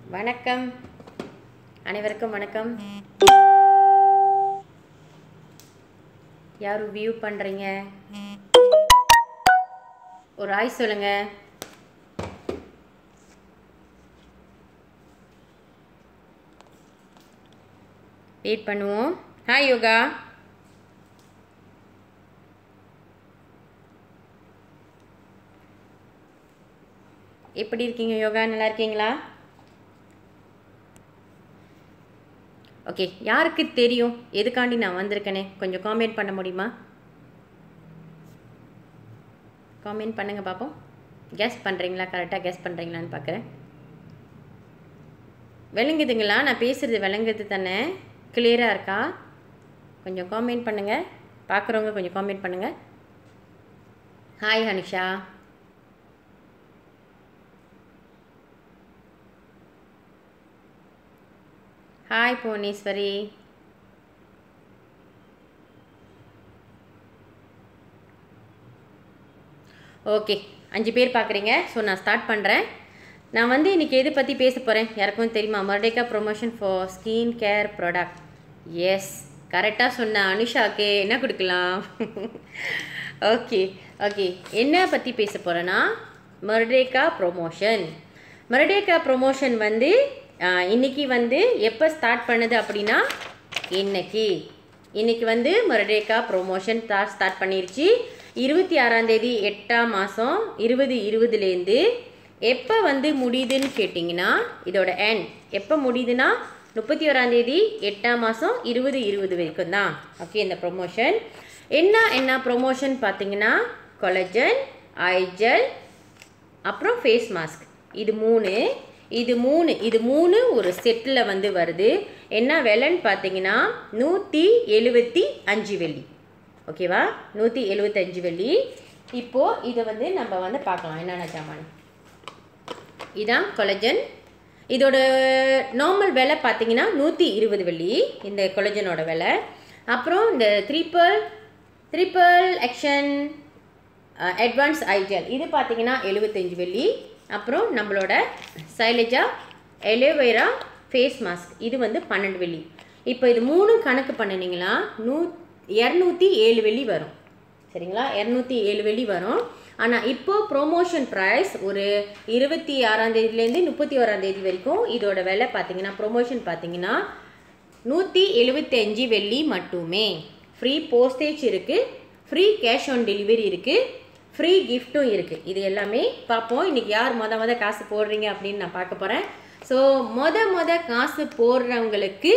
வணக்கம் அனைவருக்கும் வணக்கம் யாரும் வியூ பண்ணுறீங்க ஒரு ஆய் சொல்லுங்க வெயிட் பண்ணுவோம் ஹாய் யோகா எப்படி இருக்கீங்க யோகா நல்லா இருக்கீங்களா ஓகே யாருக்கு தெரியும் எதுக்காண்டி நான் வந்திருக்கேனே கொஞ்சம் காமெண்ட் பண்ண முடியுமா காமெண்ட் பண்ணுங்க பார்ப்போம் கெஸ் பண்ணுறீங்களா கரெக்டாக கெஸ் பண்ணுறீங்களான்னு பார்க்குறேன் விளங்குதுங்களா நான் பேசுகிறது விளங்குது தானே கிளியராக இருக்கா கொஞ்சம் காமெண்ட் பண்ணுங்கள் பார்க்குறவங்க கொஞ்சம் காமெண்ட் பண்ணுங்கள் hi Hanisha hi Bhuvaneswari okay அஞ்சு பேர் பார்க்குறீங்க ஸோ நான் ஸ்டார்ட் பண்ணுறேன் நான் வந்து இன்றைக்கி எது பற்றி பேச போகிறேன் யாருக்கும் தெரியுமா Merdeka promotion for skin care products கரெக்டாக சொன்ன அனுஷாக்கு என்ன கொடுக்கலாம் ஓகே ஓகே என்ன பற்றி பேச போகிறேன்னா மர்டேக்கா ப்ரொமோஷன் மர்டேக்கா ப்ரொமோஷன் வந்து ஆஹ், இன்னைக்கு வந்து எப்போ ஸ்டார்ட் பண்ணுது அப்படின்னா இன்னைக்கு இன்னைக்கு வந்து மர்டேக்கா ப்ரொமோஷன் ஸ்டார்ட் பண்ணிருச்சு இருபத்தி ஆறாம் தேதி எட்டாம் மாதம் இருபது இருபதுலேருந்து எப்போ வந்து முடியுதுன்னு கேட்டிங்கன்னா இதோட என் எப்போ முடியுதுன்னா முப்பத்தி ஓராம் தேதி எட்டாம் மாதம் இருபது இருபது வரைக்கும் தான் ஓகே இந்த ப்ரொமோஷன் என்ன என்ன ப்ரொமோஷன் பார்த்தீங்கன்னா கொலஜன் ஐஜல் அப்புறம் ஃபேஸ் மாஸ்க் இது மூணு இது மூணு இது மூணு ஒரு செட்டில் வந்து வருது என்ன விலைன்னு பார்த்தீங்கன்னா நூற்றி எழுபத்தி அஞ்சு வெள்ளி ஓகேவா நூற்றி எழுபத்தஞ்சு வெள்ளி இப்போது இதை வந்து நம்ம வந்து பார்க்கலாம் என்னென்ன ஜாமான் இதான் கொலஜன் இதோட நார்மல் விலை பார்த்தீங்கன்னா நூற்றி இருபது வெள்ளி இந்த கொலஜனோட விலை அப்புறம் இந்த த்ரீப்பல் த்ரிப்பல் ஆக்ஷன் அட்வான்ஸ் ஐஜல் இது பார்த்தீங்கன்னா எழுபத்தஞ்சு வெள்ளி அப்புறம் நம்மளோட சைலஜா எலோவேரா ஃபேஸ் மாஸ்க் இது வந்து பன்னெண்டு வெள்ளி இப்போ இது மூணும் கணக்கு பண்ணினீங்களா நூ இரநூத்தி ஏழு வெள்ளி வரும் சரிங்களா இரநூத்தி ஏழு வெள்ளி வரும் ஆனால் இப்போ ப்ரோமோஷன் ப்ரைஸ் ஒரு இருபத்தி ஆறாம் தேதியிலேருந்து முப்பத்தி ஓராம் தேதி வரைக்கும் இதோட விலை பார்த்தீங்கன்னா ப்ரொமோஷன் பார்த்தீங்கன்னா நூற்றி எழுபத்தஞ்சு வெள்ளி மட்டுமே ஃப்ரீ போஸ்டேஜ் இருக்குது ஃப்ரீ கேஷ் ஆன் டெலிவரி இருக்குது ஃப்ரீ கிஃப்ட்டும் இருக்குது இது எல்லாமே பார்ப்போம் இன்றைக்கி யார் மொத மொத காசு போடுறீங்க அப்படின்னு நான் பார்க்க போகிறேன் ஸோ மொத மொத காசு போடுறவங்களுக்கு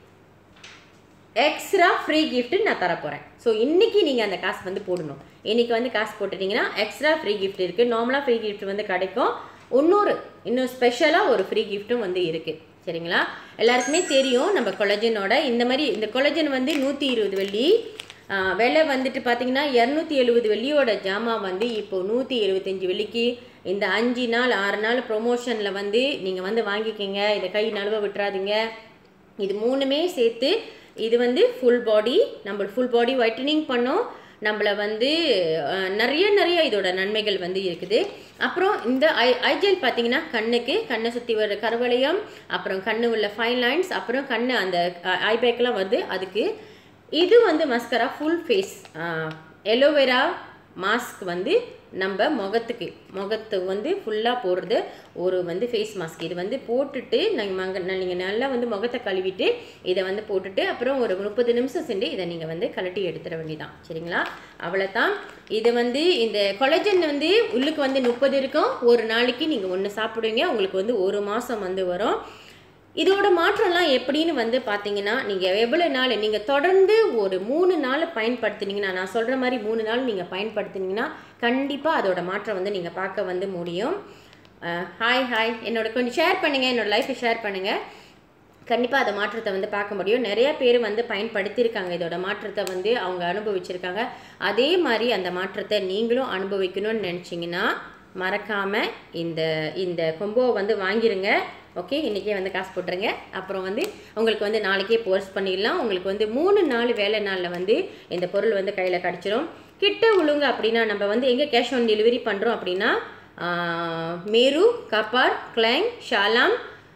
எக்ஸ்ட்ரா ஃப்ரீ gift நான் தரப்போகிறேன் ஸோ இன்றைக்கி நீங்கள் அந்த காசு வந்து போடணும் இன்றைக்கி வந்து காசு போட்டுட்டீங்கன்னா எக்ஸ்ட்ரா ஃப்ரீ gift இருக்குது நார்மலாக ஃப்ரீ gift வந்து கிடைக்கும் இன்னொரு இன்னும் ஸ்பெஷலாக ஒரு ஃப்ரீ கிஃப்ட்டும் வந்து இருக்குது சரிங்களா எல்லாருக்குமே தெரியும் நம்ம கொலஜனோட இந்த மாதிரி இந்த கொலஜன் வந்து நூற்றி இருபது வெள்ளி ஆ, விலை வந்துட்டு பார்த்தீங்கன்னா இரநூத்தி எழுபது வெள்ளியோட ஜாமான் வந்து இப்போது நூற்றி எழுபத்தஞ்சி வெள்ளிக்கு இந்த அஞ்சு நாள் ஆறு நாள் ப்ரொமோஷனில் வந்து நீங்கள் வந்து வாங்கிக்கிங்க இதை கை நழுவ விட்டுறாதீங்க இது மூணுமே சேர்த்து இது வந்து ஃபுல் பாடி நம்ம ஃபுல் பாடி ஒயிட்டனிங் பண்ணோம் நம்மளை வந்து அஹ், நிறைய நிறைய இதோட நன்மைகள் வந்து இருக்குது அப்புறம் இந்த ஐ ஐஜெல் பார்த்தீங்கன்னா கண்ணுக்கு கண்ணை சுற்றி வர கருவளையம் அப்புறம் கண்ணு உள்ள ஃபைன் லைன்ஸ் அப்புறம் கண்ணு அந்த ஐபேக்கெலாம் வருது அதுக்கு இது வந்து mascara full face aloe vera mask வந்து நம்ம முகத்துக்கு முகத்து வந்து ஃபுல்லாக போடுறது ஒரு வந்து ஃபேஸ் மாஸ்க் இது வந்து போட்டுட்டு நீங்கள் மங்க நீங்கள் நல்லா வந்து முகத்தை கழுவிட்டு இதை வந்து போட்டுட்டு அப்புறம் ஒரு முப்பது நிமிஷம் சென்று இதை நீங்கள் வந்து கழட்டி எடுத்துட வேண்டியதான் சரிங்களா அவ்வளோதான் இது வந்து இந்த கொலஜன் வந்து உள்ளுக்கு வந்து முப்பது இருக்கும் ஒரு நாளைக்கு நீங்கள் ஒன்று சாப்பிடுவீங்க உங்களுக்கு வந்து ஒரு மாதம் வந்து வரும் இதோட மாற்றம்லாம் எப்படின்னு வந்து பார்த்தீங்கன்னா நீங்கள் எவ்வளோ நாள் நீங்கள் தொடர்ந்து ஒரு மூணு நாள் பயன்படுத்துனீங்கன்னா நான் சொல்கிற மாதிரி மூணு நாள் நீங்கள் பயன்படுத்துனீங்கன்னா கண்டிப்பாக அதோட மாற்றம் வந்து நீங்கள் பார்க்க வந்து முடியும் ஹாய் ஹாய் என்னோட கொஞ்சம் ஷேர் பண்ணுங்கள் என்னோட லைஃப்பை ஷேர் பண்ணுங்கள் கண்டிப்பாக அதை மாற்றத்தை வந்து பார்க்க முடியும் நிறைய பேர் வந்து பயன்படுத்தியிருக்காங்க இதோட மாற்றத்தை வந்து அவங்க அனுபவிச்சிருக்காங்க அதே மாதிரி அந்த மாற்றத்தை நீங்களும் அனுபவிக்கணும்னு நினச்சிங்கன்னா மறக்காமல் இந்த இந்த கொம்போவை வந்து வாங்கிருங்க ஓகே இன்றைக்கே வந்து காசு போட்டுருங்க அப்புறம் வந்து உங்களுக்கு வந்து நாளைக்கே போஸ்ட் பண்ணிடலாம் உங்களுக்கு வந்து மூணு நாலு வேலை நாளில் வந்து இந்த பொருள் வந்து கையில் கிடச்சிரும் கிட்ட உழுங்க அப்படின்னா நம்ம வந்து எங்கே கேஷ் ஆன் டெலிவரி பண்ணுறோம் அப்படின்னா ஆஹ், Meru Kapar Klang Shah Alam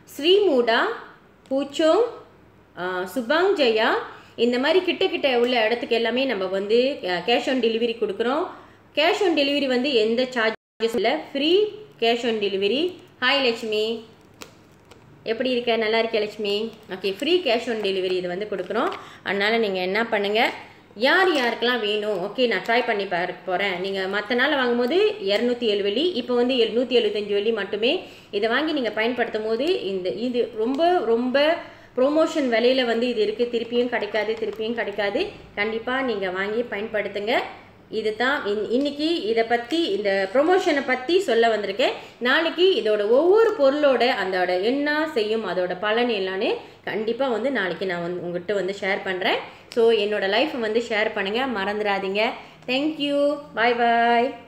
Sri Muda Puchong Subang Jaya இந்த மாதிரி கிட்ட கிட்ட உள்ள இடத்துக்கு எல்லாமே நம்ம வந்து கேஷ் ஆன் டெலிவரி கொடுக்குறோம் கேஷ் ஆன் டெலிவரி வந்து எந்த சார்ஜஸ் இல்லை free cash on delivery hi Lakshmi எப்படி இருக்க நல்லா இருக்க Lakshmi okay free cash on delivery இது வந்து கொடுக்குறோம் அதனால் நீங்கள் என்ன பண்ணுங்கள் யார் யாருக்கெல்லாம் வேணும் ஓகே நான் ட்ரை பண்ணி பார்க்க போகிறேன் நீங்கள் மற்ற நாள் வாங்கும்போது இரநூத்தி ஏழு வெள்ளி இப்போ வந்து எழுநூற்றி எழுபத்தஞ்சு வெள்ளி மட்டுமே இதை வாங்கி நீங்கள் பயன்படுத்தும் போது இந்த இது ரொம்ப ரொம்ப ப்ரொமோஷன் விலையில் வந்து இது இருக்குது திருப்பியும் கிடைக்காது திருப்பியும் கிடைக்காது கண்டிப்பாக நீங்கள் வாங்கி பயன்படுத்துங்க இது தான் இன் இன்னைக்கு இதை பற்றி இந்த ப்ரொமோஷனை பற்றி சொல்ல வந்திருக்கேன் நாளைக்கு இதோட ஒவ்வொரு பொருளோட அதோட என்ன செய்யும் அதோட பலன் எல்லாமே கண்டிப்பாக வந்து நாளைக்கு நான் வந்து உங்கள்கிட்ட வந்து ஷேர் பண்ணுறேன் ஸோ என்னோட லைஃப்பை வந்து ஷேர் பண்ணுங்கள் மறந்துடாதீங்க தேங்க்யூ பாய் பாய்